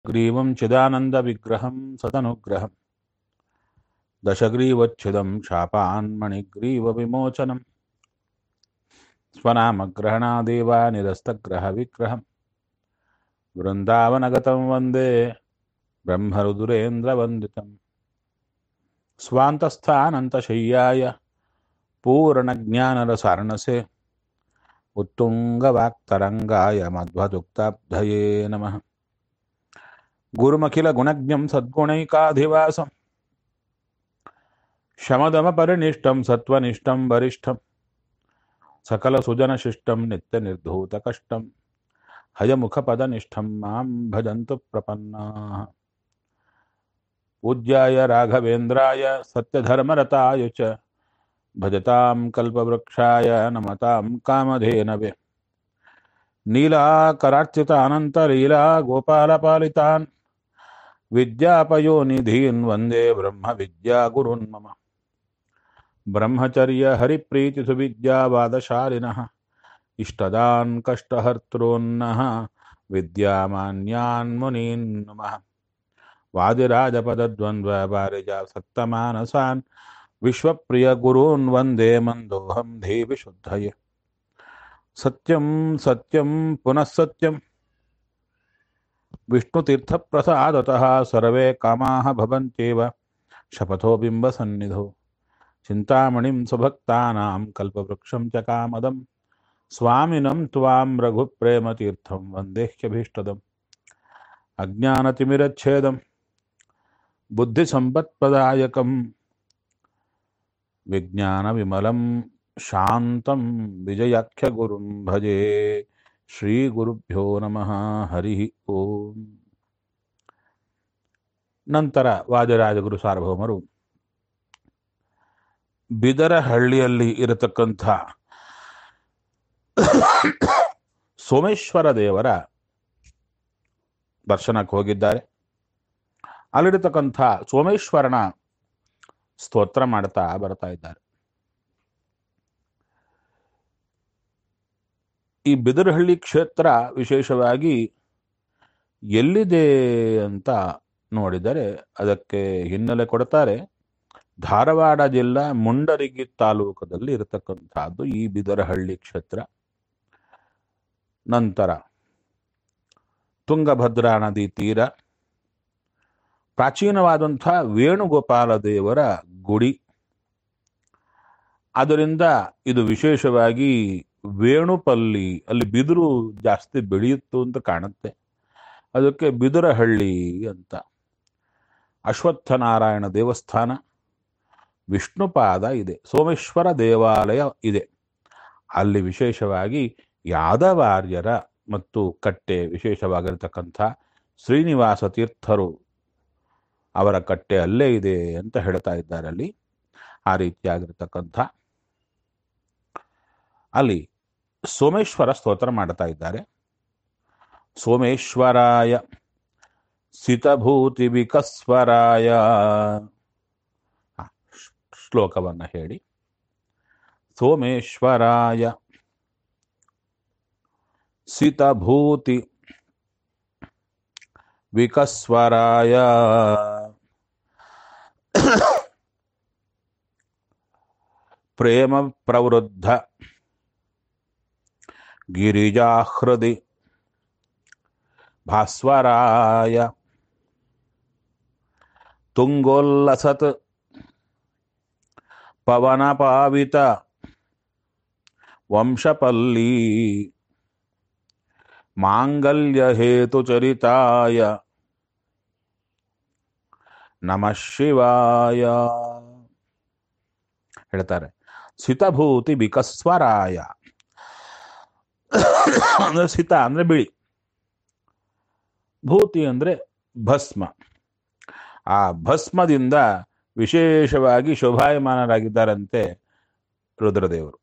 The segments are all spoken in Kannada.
ग्रीवं चिदानन्दविग्रहं सदनुग्रहम् दशग्रीवच्छिदं शापान्मणिग्रीवविमोचनं स्वनामग्रहणादेव निरस्तग्रहविग्रहम् वृन्दावनगतं वन्दे ब्रह्मरुदुरेन्द्रवन्दितम् स्वान्तस्थानन्तशय्याय पूर्णज्ञानरसार्णसे उत्तुङ्गवाक्तरङ्गाय मध्वदुक्ताब्धये नमः गुरुमखिलगुणज्ञं सद्गुणैकाधिवासं शमदमपरिनिष्टं सत्त्वनिष्ठं वरिष्ठं सकलसुजनशिष्टं नित्यनिर्धूतकष्टं हयमुखपदनिष्ठं मां भजन्तु प्रपन्नाः पूज्याय राघवेन्द्राय सत्यधर्मरताय च भजतां कल्पवृक्षाय नमतां कामधेनवे नीलाकरार्चितानन्तलीला गोपालपालितान् विद्यापयोनिधीन् वन्दे ब्रह्मविद्यागुरुन् मम ब्रह्मचर्यहरिप्रीतिसुविद्यावादशालिनः इष्टदान् कष्टहर्तॄन्नः विद्यामान्यान् मुनीन् नमः वादिराजपदद्वन्द्वपारिजासक्तमानसान् विश्वप्रियगुरून् वन्दे मन्दोऽहं धीविशुद्धये सत्यं सत्यं पुनः सत्यं विष्णुतीर्थप्रसादतः सर्वे कामाः भवन्त्येव शपथो बिम्बसन्निधौ चिन्तामणिं सुभक्तानां कल्पवृक्षं च कामदं स्वामिनं त्वां रघुप्रेमतीर्थं वन्देह्यभीष्टदम् अज्ञानतिमिरच्छेदं बुद्धिसम्पत्प्रदायकं विज्ञानविमलं ಶಾಂತಂ ವಿಜಯಾಖ್ಯಗುರುಂ ಭಜೆ ಶ್ರೀ ಗುರುಭ್ಯೋ ನಮಃ ಹರಿ ಓಂ ನಂತರ ವಾಜರಾಜಗುರು ಸಾರ್ವಭೌಮರು ಬಿದರಹಳ್ಳಿಯಲ್ಲಿ ಇರತಕ್ಕಂಥ ಸೋಮೇಶ್ವರ ದೇವರ ದರ್ಶನಕ್ಕೆ ಹೋಗಿದ್ದಾರೆ ಅಲ್ಲಿರತಕ್ಕಂಥ ಸೋಮೇಶ್ವರನ ಸ್ತೋತ್ರ ಮಾಡ್ತಾ ಬರ್ತಾ ಇದ್ದಾರೆ ಈ ಬಿದರಹಳ್ಳಿ ಕ್ಷೇತ್ರ ವಿಶೇಷವಾಗಿ ಎಲ್ಲಿದೆ ಅಂತ ನೋಡಿದರೆ ಅದಕ್ಕೆ ಹಿನ್ನೆಲೆ ಕೊಡ್ತಾರೆ ಧಾರವಾಡ ಜಿಲ್ಲಾ ಮುಂಡರಗಿ ತಾಲೂಕದಲ್ಲಿ ಇರತಕ್ಕಂಥದ್ದು ಈ ಬಿದರಹಳ್ಳಿ ಕ್ಷೇತ್ರ ನಂತರ ತುಂಗಭದ್ರಾ ನದಿ ತೀರ ಪ್ರಾಚೀನವಾದಂಥ ವೇಣುಗೋಪಾಲ ದೇವರ ಗುಡಿ ಅದರಿಂದ ಇದು ವಿಶೇಷವಾಗಿ ವೇಣುಪಲ್ಲಿ ಅಲ್ಲಿ ಬಿದಿರು ಜಾಸ್ತಿ ಬೆಳೆಯಿತು ಅಂತ ಕಾಣುತ್ತೆ ಅದಕ್ಕೆ ಬಿದುರಹಳ್ಳಿ ಅಂತ ಅಶ್ವತ್ಥನಾರಾಯಣ ದೇವಸ್ಥಾನ ವಿಷ್ಣುಪಾದ ಇದೆ ಸೋಮೇಶ್ವರ ದೇವಾಲಯ ಇದೆ ಅಲ್ಲಿ ವಿಶೇಷವಾಗಿ ಯಾದವಾರ್ಯರ ಮತ್ತು ಕಟ್ಟೆ ವಿಶೇಷವಾಗಿರತಕ್ಕಂಥ ಶ್ರೀನಿವಾಸ ತೀರ್ಥರು ಅವರ ಕಟ್ಟೆ ಅಲ್ಲೇ ಇದೆ ಅಂತ ಹೇಳ್ತಾ ಇದ್ದಾರೆ ಅಲ್ಲಿ ಆ ರೀತಿಯಾಗಿರ್ತಕ್ಕಂಥ ಅಲ್ಲಿ ಸೋಮೇಶ್ವರ ಸ್ತೋತ್ರ ಮಾಡ್ತಾ ಇದ್ದಾರೆ ಸೋಮೇಶ್ವರಾಯ ಸಿತಭೂತಿ ವಿಕಸ್ವರಾಯ ಶ್ಲೋಕವನ್ನು ಹೇಳಿ ಸೋಮೇಶ್ವರಾಯ ಸಿತಭೂತಿ ವಿಕಸ್ವರಾಯ ಪ್ರೇಮ ಪ್ರವೃದ್ಧ ಗಿರಿಜಾಹೃದಿ ಭಾಸ್ವರಾಯ ತುಂಗೋಲ್ಲಸತ್ ಪವನಪಾವಿತ ವಂಶಪಲ್ಲೀ ಮಾಂಗಲ್ಯ ಹೇತುಚರಿತಾಯ ನಮಃ ಶಿವಾಯ ಹೇಳ್ತಾರೆ ಸಿತಭೂತಿ ವಿಕಸ್ವರಾಯ ಅಂದ್ರೆ ಸಿತ ಅಂದ್ರೆ ಬಿಳಿ ಭೂತಿ ಅಂದ್ರೆ ಭಸ್ಮ ಆ ಭಸ್ಮದಿಂದ ವಿಶೇಷವಾಗಿ ಶೋಭಾಯಮಾನರಾಗಿದ್ದಾರಂತೆ ರುದ್ರದೇವರು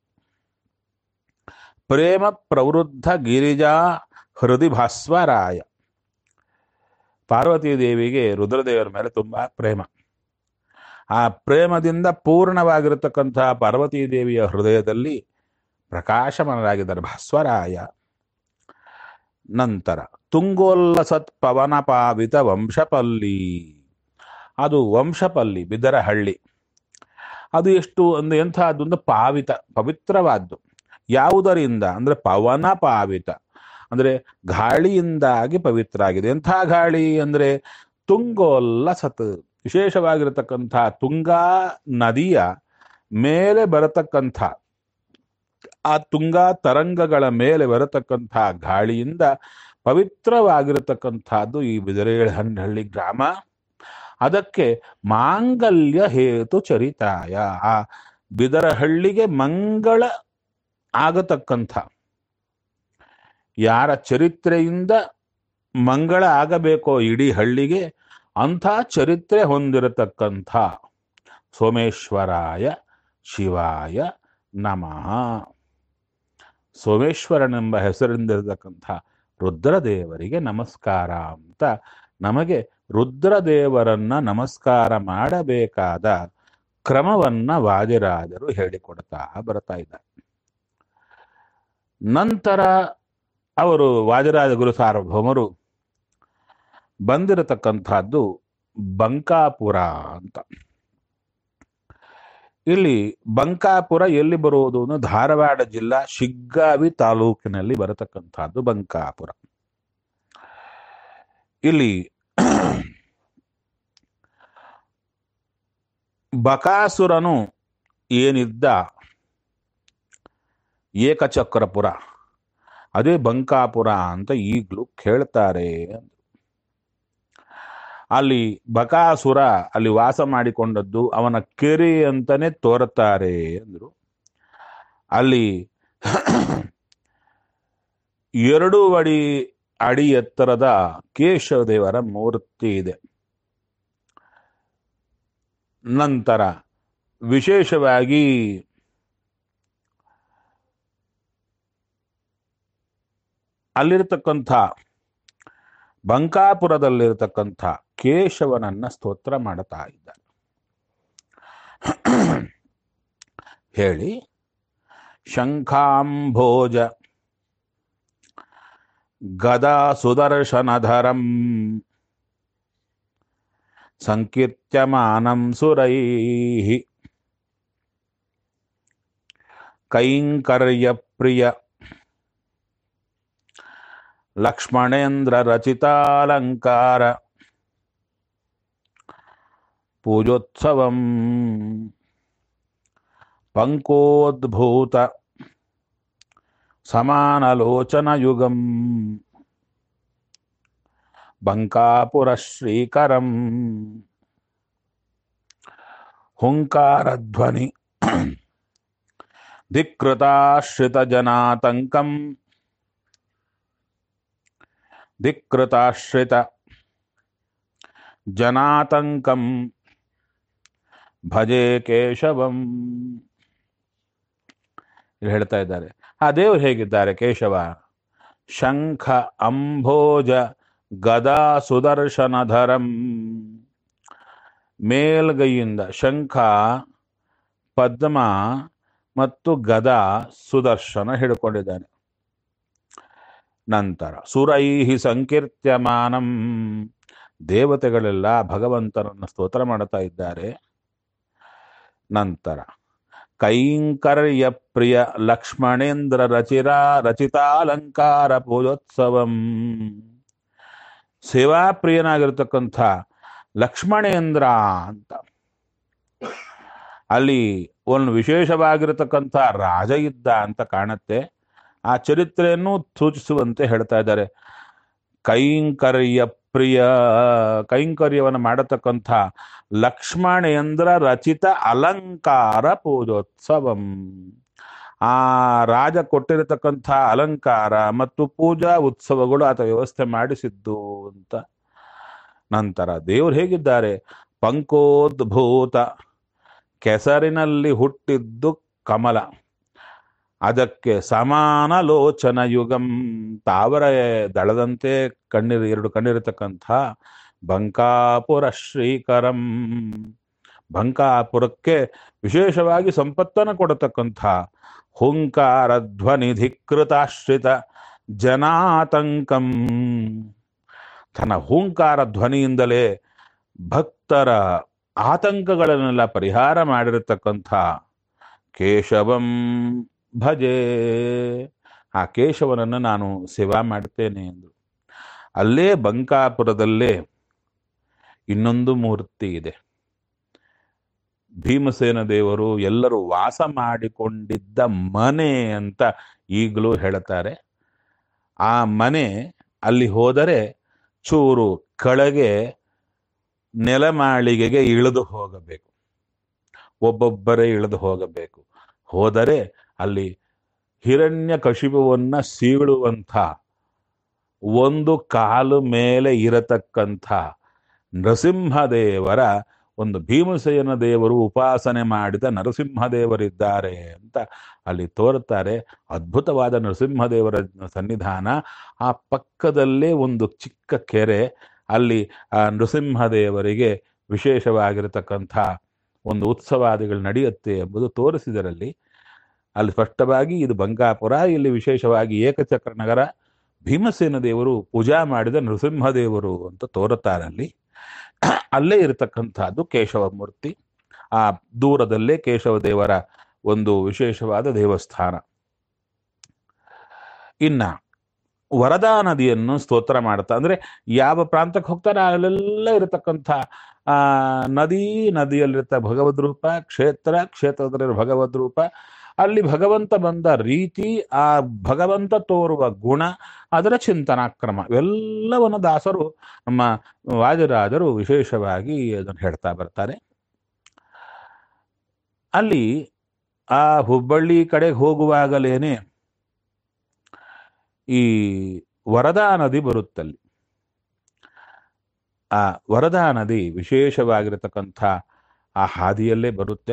ಪ್ರೇಮ ಪ್ರವೃದ್ಧ ಗಿರಿಜಾ ಹೃದಯ ಭಾಸ್ವರಾಯ ಪಾರ್ವತೀ ದೇವಿಗೆ ರುದ್ರದೇವರ ಮೇಲೆ ತುಂಬಾ ಪ್ರೇಮ ಆ ಪ್ರೇಮದಿಂದ ಪೂರ್ಣವಾಗಿರತಕ್ಕಂತಹ ಪಾರ್ವತೀ ದೇವಿಯ ಹೃದಯದಲ್ಲಿ ಪ್ರಕಾಶಮಾನರಾಗಿದ್ದಾರೆ ಭಾಸ್ವರಾಯ ನಂತರ ತುಂಗೋಲ್ಲಸತ್ ಪವನ ಪಾವಿತ ವಂಶಪಲ್ಲಿ ಅದು ವಂಶಪಲ್ಲಿ ಬಿದರಹಳ್ಳಿ ಅದು ಎಷ್ಟು ಒಂದು ಎಂಥದ್ದು ಒಂದು ಪಾವಿತ ಪವಿತ್ರವಾದ್ದು ಯಾವುದರಿಂದ ಅಂದ್ರೆ ಪವನ ಪಾವಿತ ಅಂದ್ರೆ ಗಾಳಿಯಿಂದಾಗಿ ಪವಿತ್ರ ಆಗಿದೆ ಎಂಥ ಗಾಳಿ ಅಂದ್ರೆ ತುಂಗೋಲ್ಲಸತ್ ವಿಶೇಷವಾಗಿರತಕ್ಕಂಥ ತುಂಗಾ ನದಿಯ ಮೇಲೆ ಬರತಕ್ಕಂಥ ಆ ತುಂಗಾ ತರಂಗಗಳ ಮೇಲೆ ಬರತಕ್ಕಂಥ ಗಾಳಿಯಿಂದ ಪವಿತ್ರವಾಗಿರತಕ್ಕಂಥದ್ದು ಈ ಬಿದರೇಹಳ್ಳಿ ಗ್ರಾಮ ಅದಕ್ಕೆ ಮಾಂಗಲ್ಯ ಹೇತು ಚರಿತಾಯ ಆ ಬಿದರಹಳ್ಳಿಗೆ ಮಂಗಳ ಆಗತಕ್ಕಂಥ ಯಾರ ಚರಿತ್ರೆಯಿಂದ ಮಂಗಳ ಆಗಬೇಕೋ ಇಡೀ ಹಳ್ಳಿಗೆ ಅಂಥ ಚರಿತ್ರೆ ಹೊಂದಿರತಕ್ಕಂಥ ಸೋಮೇಶ್ವರಾಯ ಶಿವಾಯ ನಮಃ ಸೋಮೇಶ್ವರನೆಂಬ ಹೆಸರಿಂದಿರತಕ್ಕಂಥ ರುದ್ರದೇವರಿಗೆ ನಮಸ್ಕಾರ ಅಂತ ನಮಗೆ ರುದ್ರದೇವರನ್ನ ನಮಸ್ಕಾರ ಮಾಡಬೇಕಾದ ಕ್ರಮವನ್ನ ವಾದಿರಾಜರು ಹೇಳಿಕೊಡ್ತಾ ಬರ್ತಾ ಇದ್ದಾರೆ ನಂತರ ಅವರು ವಾದಿರಾಜ ಗುರು ಸಾರ್ವಭೌಮರು ಬಂದಿರತಕ್ಕಂಥದ್ದು ಬಂಕಾಪುರ ಅಂತ ಇಲ್ಲಿ ಬಂಕಾಪುರ ಎಲ್ಲಿ ಬರುವುದು ಅಂದ್ರೆ ಧಾರವಾಡ ಜಿಲ್ಲಾ ಶಿಗ್ಗಾವಿ ತಾಲೂಕಿನಲ್ಲಿ ಬರತಕ್ಕಂಥದ್ದು ಬಂಕಾಪುರ ಇಲ್ಲಿ ಬಕಾಸುರನು ಏನಿದ್ದ ಏಕಚಕ್ರಪುರ ಅದೇ ಬಂಕಾಪುರ ಅಂತ ಈಗಲೂ ಕೇಳ್ತಾರೆ ಅಲ್ಲಿ ಬಕಾಸುರ ಅಲ್ಲಿ ವಾಸ ಮಾಡಿಕೊಂಡದ್ದು ಅವನ ಕೆರೆ ಅಂತಾನೆ ತೋರುತ್ತಾರೆ ಅಂದ್ರು ಅಲ್ಲಿ ಎರಡು ಅಡಿ ಅಡಿ ಎತ್ತರದ ಕೇಶವದೇವರ ಮೂರ್ತಿ ಇದೆ ನಂತರ ವಿಶೇಷವಾಗಿ ಅಲ್ಲಿರ್ತಕ್ಕಂಥ ಬಂಕಾಪುರದಲ್ಲಿರ್ತಕ್ಕಂಥ ಕೇಶವನನ್ನ ಸ್ತೋತ್ರ ಮಾಡುತ್ತಾ ಇದ್ದಾರೆ ಹೇಳಿ ಶಂಖಾಂಭೋಜ ಗದಾ ಸುದರ್ಶನಧರಂ ಸಂಕೀರ್ತ್ಯಮಾನಂ ಸುರೈಃ ಕೈಂಕರ್ಯಪ್ರಿಯ ಲಕ್ಷ್ಮಣೇಂದ್ರ ರಚಿತಾಲಂಕಾರ ಪೂಜೋತ್ಸವಂ ಪಂಕೋದ್ಭೂತ ಸಮಾನಲೋಚನಯುಗಂ ಬಂಕಾಪುರ ಶ್ರೀಕರಂ ಹುಂಕಾರಧ್ವನಿ ಧಿಕ್ಕೃತಾಶ್ರಿತಜನಾತಂಕಂ ಧಿಕ್ಕೃತಾಶ್ರಿತ ಜನಾತಂಕಂ ಭಜೆ ಕೇಶವಂ ಇಲ್ಲಿ ಹೇಳ್ತಾ ಇದ್ದಾರೆ ಆ ದೇವರು ಹೇಗಿದ್ದಾರೆ ಕೇಶವ ಶಂಖ ಅಂಭೋಜ ಗದಾ ಸುದರ್ಶನಧರಂ ಮೇಲ್ಗೈಯಿಂದ ಶಂಖ ಪದ್ಮ ಮತ್ತು ಗದಾ ಸುದರ್ಶನ ಹಿಡ್ಕೊಂಡಿದ್ದಾನೆ ನಂತರ ಸುರೈಹಿ ಸಂಕೀರ್ತ್ಯಮಾನಂ ದೇವತೆಗಳೆಲ್ಲ ಭಗವಂತನನ್ನು ಸ್ತೋತ್ರ ಮಾಡುತ್ತಾ ಇದ್ದಾರೆ ನಂತರ ಕೈಂಕರ್ಯ ಪ್ರಿಯ ಲಕ್ಷ್ಮಣೇಂದ್ರ ರಚಿರ ರಚಿತಾಲಂಕಾರ ಪೂಜೋತ್ಸವಂ ಸೇವಾಪ್ರಿಯನಾಗಿರ್ತಕ್ಕಂಥ ಲಕ್ಷ್ಮಣೇಂದ್ರ ಅಂತ ಅಲ್ಲಿ ಒಂದು ವಿಶೇಷವಾಗಿರತಕ್ಕಂಥ ರಾಜ ಇದ್ದ ಅಂತ ಕಾಣುತ್ತೆ ಆ ಚರಿತ್ರೆಯನ್ನು ಸೂಚಿಸುವಂತೆ ಹೇಳ್ತಾ ಇದ್ದಾರೆ ಕೈಂಕರ್ಯ ಪ್ರಿಯ ಕೈಂಕರ್ಯವನ್ನು ಮಾಡತಕ್ಕಂಥ ಲಕ್ಷ್ಮಣೇಂದ್ರ ರಚಿತ ಅಲಂಕಾರ ಪೂಜೋತ್ಸವಂ ಆ ರಾಜ ಕೊಟ್ಟಿರತಕ್ಕಂಥ ಅಲಂಕಾರ ಮತ್ತು ಪೂಜಾ ಉತ್ಸವಗಳು ಆತ ವ್ಯವಸ್ಥೆ ಮಾಡಿಸಿದ್ದು ಅಂತ ನಂತರ ದೇವರು ಹೇಗಿದ್ದಾರೆ ಪಂಕೋದ್ಭೂತ ಕೆಸರಿನಲ್ಲಿ ಹುಟ್ಟಿದ್ದು ಕಮಲ ಅದಕ್ಕೆ ಸಮಾನ ಲೋಚನ ಯುಗಂ ತಾವರ ದಳದಂತೆ ಕಣ್ಣಿರು ಎರಡು ಕಣ್ಣಿರತಕ್ಕಂಥ ಬಂಕಾಪುರ ಶ್ರೀಕರಂ ಬಂಕಾಪುರಕ್ಕೆ ವಿಶೇಷವಾಗಿ ಸಂಪತ್ತನ್ನು ಕೊಡತಕ್ಕಂಥ ಹುಂಕಾರ ಧ್ವನಿ ಧಿಕೃತಾಶ್ರಿತ ಜನಾತಂಕಂ ತನ್ನ ಹೂಂಕಾರ ಧ್ವನಿಯಿಂದಲೇ ಭಕ್ತರ ಆತಂಕಗಳನ್ನೆಲ್ಲ ಪರಿಹಾರ ಮಾಡಿರತಕ್ಕಂಥ ಕೇಶವಂ ಭಜೆ ಆ ಕೇಶವನನ್ನು ನಾನು ಸೇವಾ ಮಾಡ್ತೇನೆ ಎಂದು ಅಲ್ಲೇ ಬಂಕಾಪುರದಲ್ಲೇ ಇನ್ನೊಂದು ಮೂರ್ತಿ ಇದೆ ಭೀಮಸೇನ ದೇವರು ಎಲ್ಲರೂ ವಾಸ ಮಾಡಿಕೊಂಡಿದ್ದ ಮನೆ ಅಂತ ಈಗಲೂ ಹೇಳ್ತಾರೆ ಆ ಮನೆ ಅಲ್ಲಿ ಹೋದರೆ ಚೂರು ಕೆಳಗೆ ನೆಲಮಾಳಿಗೆಗೆ ಇಳಿದು ಹೋಗಬೇಕು ಒಬ್ಬೊಬ್ಬರೇ ಇಳಿದು ಹೋಗಬೇಕು ಹೋದರೆ ಅಲ್ಲಿ ಹಿರಣ್ಯ ಕಶಿಪುವನ್ನ ಸೀಳುವಂಥ ಒಂದು ಕಾಲು ಮೇಲೆ ಇರತಕ್ಕಂಥ ನರಸಿಂಹದೇವರ ಒಂದು ಭೀಮಸೇನ ದೇವರು ಉಪಾಸನೆ ಮಾಡಿದ ನರಸಿಂಹದೇವರಿದ್ದಾರೆ ಅಂತ ಅಲ್ಲಿ ತೋರುತ್ತಾರೆ ಅದ್ಭುತವಾದ ನರಸಿಂಹದೇವರ ಸನ್ನಿಧಾನ ಆ ಪಕ್ಕದಲ್ಲೇ ಒಂದು ಚಿಕ್ಕ ಕೆರೆ ಅಲ್ಲಿ ಆ ನೃಸಿಂಹದೇವರಿಗೆ ವಿಶೇಷವಾಗಿರತಕ್ಕಂಥ ಒಂದು ಉತ್ಸವಾದಿಗಳು ನಡೆಯುತ್ತೆ ಎಂಬುದು ತೋರಿಸಿದರಲ್ಲಿ ಅಲ್ಲಿ ಸ್ಪಷ್ಟವಾಗಿ ಇದು ಬಂಗಾಪುರ ಇಲ್ಲಿ ವಿಶೇಷವಾಗಿ ಏಕಚಕ್ರ ನಗರ ಭೀಮಸೇನ ದೇವರು ಪೂಜಾ ಮಾಡಿದ ನೃಸಿಂಹದೇವರು ಅಂತ ತೋರುತ್ತಾರೆ ಅಲ್ಲಿ ಅಲ್ಲೇ ಇರತಕ್ಕಂಥದ್ದು ಕೇಶವ ಮೂರ್ತಿ ಆ ದೂರದಲ್ಲೇ ಕೇಶವ ದೇವರ ಒಂದು ವಿಶೇಷವಾದ ದೇವಸ್ಥಾನ ಇನ್ನ ವರದಾ ನದಿಯನ್ನು ಸ್ತೋತ್ರ ಮಾಡ್ತಾ ಅಂದ್ರೆ ಯಾವ ಪ್ರಾಂತಕ್ಕೆ ಹೋಗ್ತಾರೆ ಅಲ್ಲೆಲ್ಲ ಇರತಕ್ಕಂಥ ಆ ನದಿ ನದಿಯಲ್ಲಿರ್ತ ಭಗವದ್ ರೂಪ ಕ್ಷೇತ್ರ ಕ್ಷೇತ್ರದಲ್ಲಿರೋ ಭಗವದ್ ರೂಪ ಅಲ್ಲಿ ಭಗವಂತ ಬಂದ ರೀತಿ ಆ ಭಗವಂತ ತೋರುವ ಗುಣ ಅದರ ಚಿಂತನಾಕ್ರಮ ಇವೆಲ್ಲವನ್ನು ದಾಸರು ನಮ್ಮ ವಾಜರಾಜರು ವಿಶೇಷವಾಗಿ ಅದನ್ನು ಹೇಳ್ತಾ ಬರ್ತಾರೆ ಅಲ್ಲಿ ಆ ಹುಬ್ಬಳ್ಳಿ ಕಡೆಗೆ ಹೋಗುವಾಗಲೇನೆ ಈ ವರದಾ ನದಿ ಬರುತ್ತಲ್ಲಿ ಆ ವರದಾ ನದಿ ವಿಶೇಷವಾಗಿರತಕ್ಕಂಥ ಆ ಹಾದಿಯಲ್ಲೇ ಬರುತ್ತೆ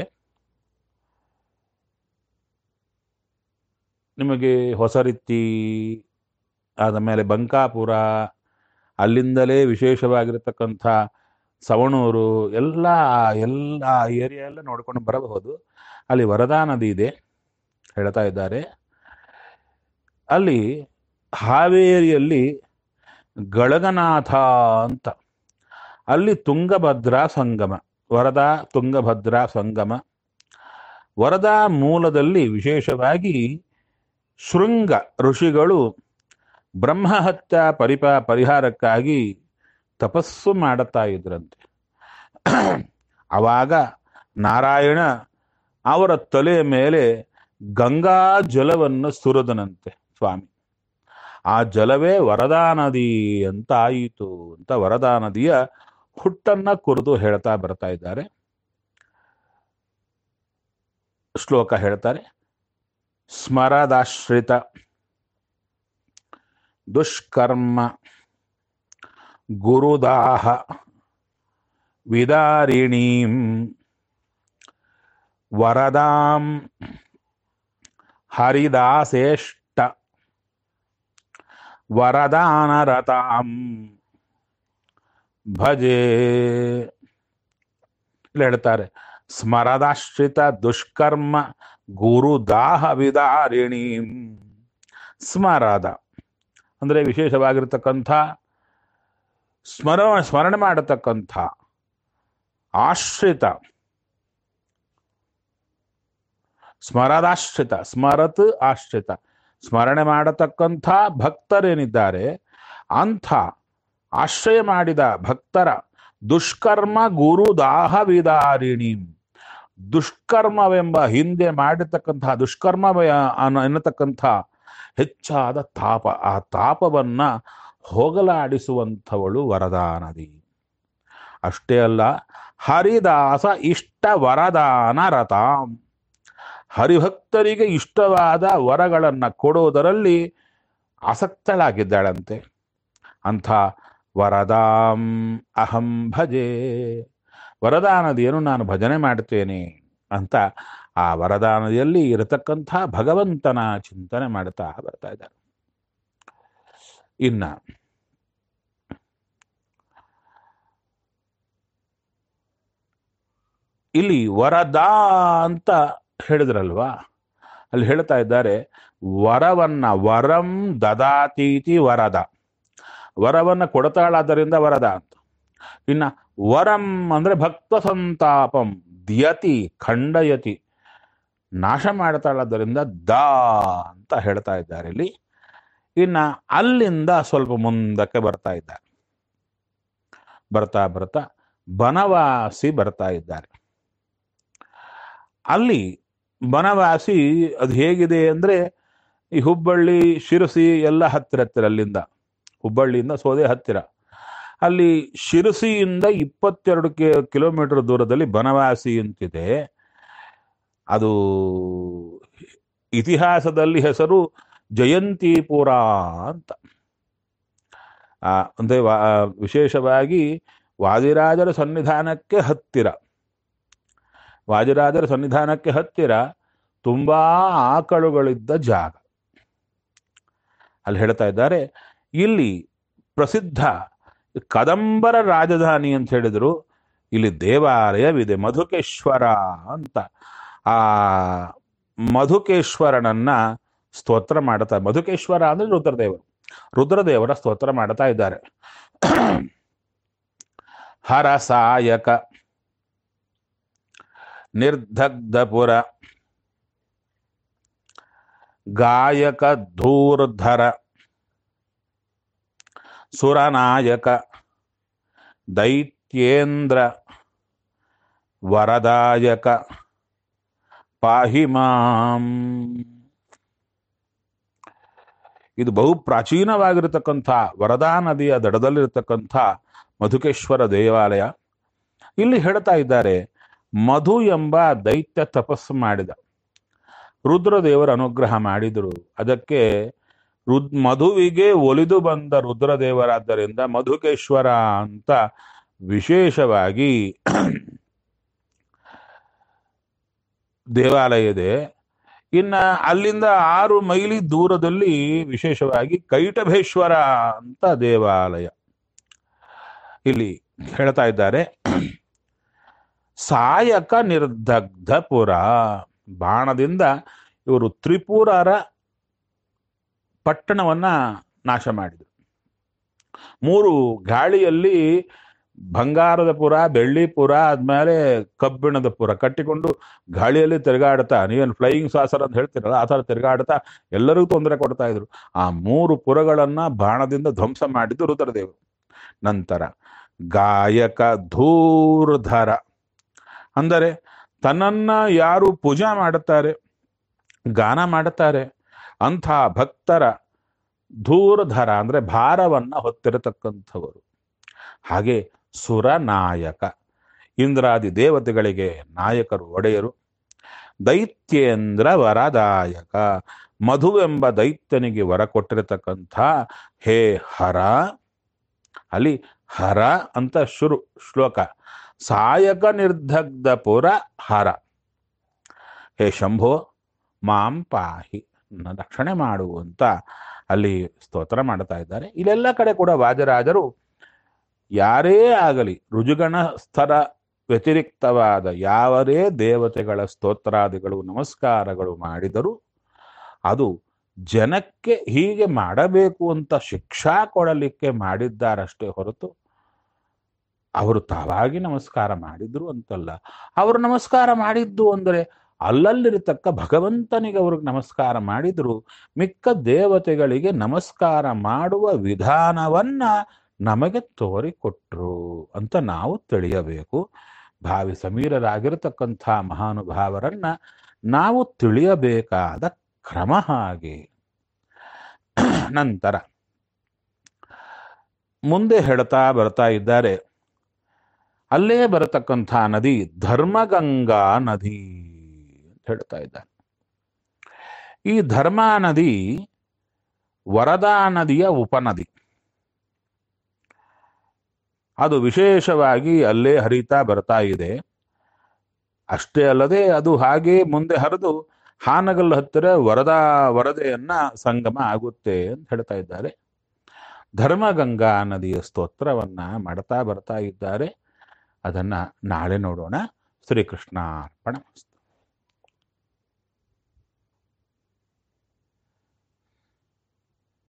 ನಿಮಗೆ ಹೊಸರಿತ್ತಿ ಆದ ಮೇಲೆ ಬಂಕಾಪುರ ಅಲ್ಲಿಂದಲೇ ವಿಶೇಷವಾಗಿರತಕ್ಕಂಥ ಸವಣೂರು ಎಲ್ಲ ಎಲ್ಲ ಏರಿಯಾ ಎಲ್ಲ ನೋಡ್ಕೊಂಡು ಬರಬಹುದು ಅಲ್ಲಿ ವರದಾ ನದಿ ಇದೆ ಹೇಳ್ತಾ ಇದ್ದಾರೆ ಅಲ್ಲಿ ಹಾವೇರಿಯಲ್ಲಿ ಗಳಗನಾಥ ಅಂತ ಅಲ್ಲಿ ತುಂಗಭದ್ರಾ ಸಂಗಮ ವರದಾ ತುಂಗಭದ್ರಾ ಸಂಗಮ ವರದಾ ಮೂಲದಲ್ಲಿ ವಿಶೇಷವಾಗಿ ಶೃಂಗ ಋಷಿಗಳು ಬ್ರಹ್ಮಹತ್ಯ ಪರಿಪ ಪರಿಹಾರಕ್ಕಾಗಿ ತಪಸ್ಸು ಮಾಡುತ್ತಾ ಇದ್ರಂತೆ ಆವಾಗ ನಾರಾಯಣ ಅವರ ತಲೆಯ ಮೇಲೆ ಗಂಗಾ ಜಲವನ್ನು ಸುರದನಂತೆ ಸ್ವಾಮಿ ಆ ಜಲವೇ ವರದಾ ನದಿ ಅಂತ ಆಯಿತು ಅಂತ ವರದಾ ನದಿಯ ಹುಟ್ಟನ್ನ ಕುರಿದು ಹೇಳ್ತಾ ಬರ್ತಾ ಇದ್ದಾರೆ ಶ್ಲೋಕ ಹೇಳ್ತಾರೆ ಸ್ಮರದಾಶ್ರಿತ ದುಷ್ಕರ್ಮ ಗುರುದಾಹ ವಿದಾರಿಣೀಂ ವರದಾಂ ಹರಿದಾಸೇಷ್ಟ ವರದಾನರತಾಂ ಭಜೆ ಇಲ್ಲಿ ಹೇಳ್ತಾರೆ ಸ್ಮರದಾಶ್ರಿತ ದುಷ್ಕರ್ಮ ಗುರುದಾಹ ವಿದಾರಿಣಿ ಸ್ಮರದ ಅಂದ್ರೆ ವಿಶೇಷವಾಗಿರ್ತಕ್ಕಂಥ ಸ್ಮರ ಸ್ಮರಣೆ ಮಾಡತಕ್ಕಂಥ ಆಶ್ರಿತ ಸ್ಮರದಾಶ್ರಿತ ಸ್ಮರತ್ ಆಶ್ರಿತ ಸ್ಮರಣೆ ಮಾಡತಕ್ಕಂಥ ಭಕ್ತರೇನಿದ್ದಾರೆ ಅಂಥ ಆಶ್ರಯ ಮಾಡಿದ ಭಕ್ತರ ದುಷ್ಕರ್ಮ ಗುರು ದಾಹ ವಿದಾರಿಣಿ ದುಷ್ಕರ್ಮವೆಂಬ ಹಿಂದೆ ಮಾಡಿರ್ತಕ್ಕಂತಹ ದುಷ್ಕರ್ಮ ಎನ್ನತಕ್ಕಂಥ ಹೆಚ್ಚಾದ ತಾಪ ಆ ತಾಪವನ್ನ ಹೋಗಲಾಡಿಸುವಂಥವಳು ವರದಾ ನದಿ ಅಷ್ಟೇ ಅಲ್ಲ ಹರಿದಾಸ ಇಷ್ಟ ವರದಾನ ರತಾಂ ಹರಿಭಕ್ತರಿಗೆ ಇಷ್ಟವಾದ ವರಗಳನ್ನು ಕೊಡುವುದರಲ್ಲಿ ಆಸಕ್ತಳಾಗಿದ್ದಾಳಂತೆ ಅಂಥ ವರದಾಂ ಅಹಂ ಭಜೆ ವರದಾ ನದಿಯನ್ನು ನಾನು ಭಜನೆ ಮಾಡ್ತೇನೆ ಅಂತ ಆ ವರದಾ ನದಿಯಲ್ಲಿ ಇರತಕ್ಕಂಥ ಭಗವಂತನ ಚಿಂತನೆ ಮಾಡ್ತಾ ಬರ್ತಾ ಇದ್ದಾರೆ ಇನ್ನ ಇಲ್ಲಿ ವರದಾ ಅಂತ ಹೇಳಿದ್ರಲ್ವಾ ಅಲ್ಲಿ ಹೇಳ್ತಾ ಇದ್ದಾರೆ ವರವನ್ನ ವರಂ ದದಾತೀತಿ ವರದ ವರವನ್ನ ಕೊಡತಾಳಾದ್ದರಿಂದ ವರದ ಅಂತ ಇನ್ನ ವರಂ ಅಂದ್ರೆ ಭಕ್ತ ಸಂತಾಪಂ ದ್ಯತಿ ಖಂಡಯತಿ ನಾಶ ಮಾಡ್ತಾಳಾದ್ದರಿಂದ ದ ಅಂತ ಹೇಳ್ತಾ ಇದ್ದಾರೆ ಇಲ್ಲಿ ಇನ್ನ ಅಲ್ಲಿಂದ ಸ್ವಲ್ಪ ಮುಂದಕ್ಕೆ ಬರ್ತಾ ಇದ್ದಾರೆ ಬರ್ತಾ ಬರ್ತಾ ಬನವಾಸಿ ಬರ್ತಾ ಇದ್ದಾರೆ ಅಲ್ಲಿ ಬನವಾಸಿ ಅದು ಹೇಗಿದೆ ಅಂದ್ರೆ ಈ ಹುಬ್ಬಳ್ಳಿ ಶಿರಸಿ ಎಲ್ಲ ಹತ್ತಿರ ಹತ್ತಿರ ಅಲ್ಲಿಂದ ಹುಬ್ಬಳ್ಳಿಯಿಂದ ಸೋದೆ ಹತ್ತಿರ ಅಲ್ಲಿ ಶಿರಸಿಯಿಂದ ಇಪ್ಪತ್ತೆರಡು ಕೆ ಕಿಲೋಮೀಟರ್ ದೂರದಲ್ಲಿ ಬನವಾಸಿ ಅಂತಿದೆ ಅದು ಇತಿಹಾಸದಲ್ಲಿ ಹೆಸರು ಜಯಂತಿಪುರ ಅಂತ ಆ, ಅಂದ್ರೆ ವಾ- ವಿಶೇಷವಾಗಿ ವಾದಿರಾಜರ ಸನ್ನಿಧಾನಕ್ಕೆ ಹತ್ತಿರ ವಾದಿರಾಜರ ಸನ್ನಿಧಾನಕ್ಕೆ ಹತ್ತಿರ ತುಂಬಾ ಆಕಳುಗಳಿದ್ದ ಜಾಗ ಅಲ್ಲಿ ಹೇಳ್ತಾ ಇದ್ದಾರೆ ಇಲ್ಲಿ ಪ್ರಸಿದ್ಧ ಕದಂಬರ ರಾಜಧಾನಿ ಅಂತ ಹೇಳಿದ್ರು ಇಲ್ಲಿ ದೇವಾಲಯವಿದೆ ಮಧುಕೇಶ್ವರ ಅಂತ ಆ ಮಧುಕೇಶ್ವರನನ್ನ ಸ್ತೋತ್ರ ಮಾಡ್ತಾ ಮಧುಕೇಶ್ವರ ಅಂದ್ರೆ ರುದ್ರದೇವರು ರುದ್ರದೇವರ ಸ್ತೋತ್ರ ಮಾಡ್ತಾ ಇದ್ದಾರೆ ಹರಸಾಯಕ ನಿರ್ದಗ್ಧಪುರ ಗಾಯಕ ಧೂರ್ಧರ ಸುರನಾಯಕ ದೈತ್ಯೇಂದ್ರ ವರದಾಯಕ ಪಾಹಿ ಮಾಂ ಇದು ಬಹು ಪ್ರಾಚೀನವಾಗಿರತಕ್ಕಂಥ ವರದಾ ನದಿಯ ದಡದಲ್ಲಿರತಕ್ಕಂಥ ಮಧುಕೇಶ್ವರ ದೇವಾಲಯ ಇಲ್ಲಿ ಹೇಳ್ತಾ ಇದ್ದಾರೆ ಮಧು ಎಂಬ ದೈತ್ಯ ತಪಸ್ಸು ಮಾಡಿದ ರುದ್ರದೇವರ ಅನುಗ್ರಹ ಮಾಡಿದರು ಅದಕ್ಕೆ ರುದ್ ಮಧುವಿಗೆ ಒಲಿದು ಬಂದ ರುದ್ರದೇವರಾದ್ದರಿಂದ ಮಧುಕೇಶ್ವರ ಅಂತ ವಿಶೇಷವಾಗಿ ದೇವಾಲಯ ಇದೆ ಇನ್ನ ಅಲ್ಲಿಂದ ಆರು ಮೈಲಿ ದೂರದಲ್ಲಿ ವಿಶೇಷವಾಗಿ ಕೈಟಭೇಶ್ವರ ಅಂತ ದೇವಾಲಯ ಇಲ್ಲಿ ಹೇಳ್ತಾ ಇದ್ದಾರೆ ಸಾಯಕ ನಿರ್ದಗ್ಧಪುರ ಬಾಣದಿಂದ ಇವರು ತ್ರಿಪುರರ ಪಟ್ಟಣವನ್ನ ನಾಶ ಮಾಡಿದರು ಮೂರು ಗಾಳಿಯಲ್ಲಿ ಬಂಗಾರದ ಪುರ ಬೆಳ್ಳಿ ಪುರ ಆದ್ಮೇಲೆ ಕಬ್ಬಿಣದ ಪುರ ಕಟ್ಟಿಕೊಂಡು ಗಾಳಿಯಲ್ಲಿ ತಿರುಗಾಡ್ತಾ ನೀವೇನು ಫ್ಲೈಯಿಂಗ್ ಸಾಸರ್ ಅಂತ ಹೇಳ್ತೀರಲ್ಲ ಆ ಥರ ತಿರುಗಾಡ್ತಾ ಎಲ್ಲರಿಗೂ ತೊಂದರೆ ಕೊಡ್ತಾ ಇದ್ರು ಆ ಮೂರು ಪುರಗಳನ್ನ ಬಾಣದಿಂದ ಧ್ವಂಸ ಮಾಡಿದ್ದು ರುದ್ರದೇವರು ನಂತರ ಗಾಯಕ ಧೂರ್ಧರ ಅಂದರೆ ತನ್ನನ್ನ ಯಾರು ಪೂಜಾ ಮಾಡುತ್ತಾರೆ ಗಾನ ಮಾಡುತ್ತಾರೆ ಅಂಥ ಭಕ್ತರ ಧೂರ್ಧರ ಅಂದ್ರೆ ಭಾರವನ್ನ ಹೊತ್ತಿರತಕ್ಕಂಥವರು ಹಾಗೆ ಸುರನಾಯಕ ಇಂದ್ರಾದಿ ದೇವತೆಗಳಿಗೆ ನಾಯಕರು ಒಡೆಯರು ದೈತ್ಯೇಂದ್ರ ವರದಾಯಕ ಮಧುವೆಂಬ ದೈತ್ಯನಿಗೆ ವರ ಕೊಟ್ಟಿರತಕ್ಕಂಥ ಹೇ ಹರ ಅಲ್ಲಿ ಹರ ಅಂತ ಶುರು ಶ್ಲೋಕ ಸಾಯಕ ನಿರ್ದಗ್ಧ ಪುರ ಹರ ಹೇ ಶಂಭೋ ಮಾಂ ಪಾಹಿ ನನ್ನ ರಕ್ಷಣೆ ಮಾಡು ಅಂತ ಅಲ್ಲಿ ಸ್ತೋತ್ರ ಮಾಡ್ತಾ ಇದ್ದಾರೆ ಇಲ್ಲೆಲ್ಲ ಕಡೆ ಕೂಡ ವಾಜರಾಜರು ಯಾರೇ ಆಗಲಿ ರುಜುಗಣ ಸ್ಥರ ವ್ಯತಿರಿಕ್ತವಾದ ಯಾವರೇ ದೇವತೆಗಳ ಸ್ತೋತ್ರಾದಿಗಳು ನಮಸ್ಕಾರಗಳು ಮಾಡಿದರೂ ಅದು ಜನಕ್ಕೆ ಹೀಗೆ ಮಾಡಬೇಕು ಅಂತ ಶಿಕ್ಷಾ ಕೊಡಲಿಕ್ಕೆ ಮಾಡಿದ್ದಾರಷ್ಟೇ ಹೊರತು ಅವರು ತಾವಾಗಿ ನಮಸ್ಕಾರ ಮಾಡಿದ್ರು ಅಂತಲ್ಲ ಅವರು ನಮಸ್ಕಾರ ಮಾಡಿದ್ದು ಅಂದರೆ ಅಲ್ಲಲ್ಲಿರತಕ್ಕ ಭಗವಂತನಿಗೆ ಅವ್ರಿಗೆ ನಮಸ್ಕಾರ ಮಾಡಿದ್ರು ಮಿಕ್ಕ ದೇವತೆಗಳಿಗೆ ನಮಸ್ಕಾರ ಮಾಡುವ ವಿಧಾನವನ್ನ ನಮಗೆ ತೋರಿಕೊಟ್ರು ಅಂತ ನಾವು ತಿಳಿಯಬೇಕು ಭಾವಿ ಸಮೀರರಾಗಿರತಕ್ಕಂಥ ಮಹಾನುಭಾವರನ್ನ ನಾವು ತಿಳಿಯಬೇಕಾದ ಕ್ರಮ ಹಾಗೆ ನಂತರ ಮುಂದೆ ಹೇಳ್ತಾ ಬರ್ತಾ ಇದ್ದಾರೆ ಅಲ್ಲೇ ಬರತಕ್ಕಂಥ ನದಿ ಧರ್ಮಗಂಗಾ ನದಿ ಅಂತ ಹೇಳ್ತಾ ಇದ್ದಾರೆ ಈ ಧರ್ಮ ನದಿ ವರದಾ ನದಿಯ ಉಪನದಿ ಅದು ವಿಶೇಷವಾಗಿ ಅಲ್ಲೇ ಹರಿತಾ ಬರ್ತಾ ಇದೆ ಅಷ್ಟೇ ಅಲ್ಲದೆ ಅದು ಹಾಗೆ ಮುಂದೆ ಹರಿದು ಹಾನಗಲ್ ಹತ್ತಿರ ವರದಾ ವರದೆಯನ್ನ ಸಂಗಮ ಆಗುತ್ತೆ ಅಂತ ಹೇಳ್ತಾ ಇದ್ದಾರೆ ಧರ್ಮಗಂಗಾ ನದಿಯ ಸ್ತೋತ್ರವನ್ನ ಮಾಡ್ತಾ ಬರ್ತಾ ಇದ್ದಾರೆ ಅದನ್ನ ನಾಳೆ ನೋಡೋಣ ಶ್ರೀಕೃಷ್ಣ ಅರ್ಪಣ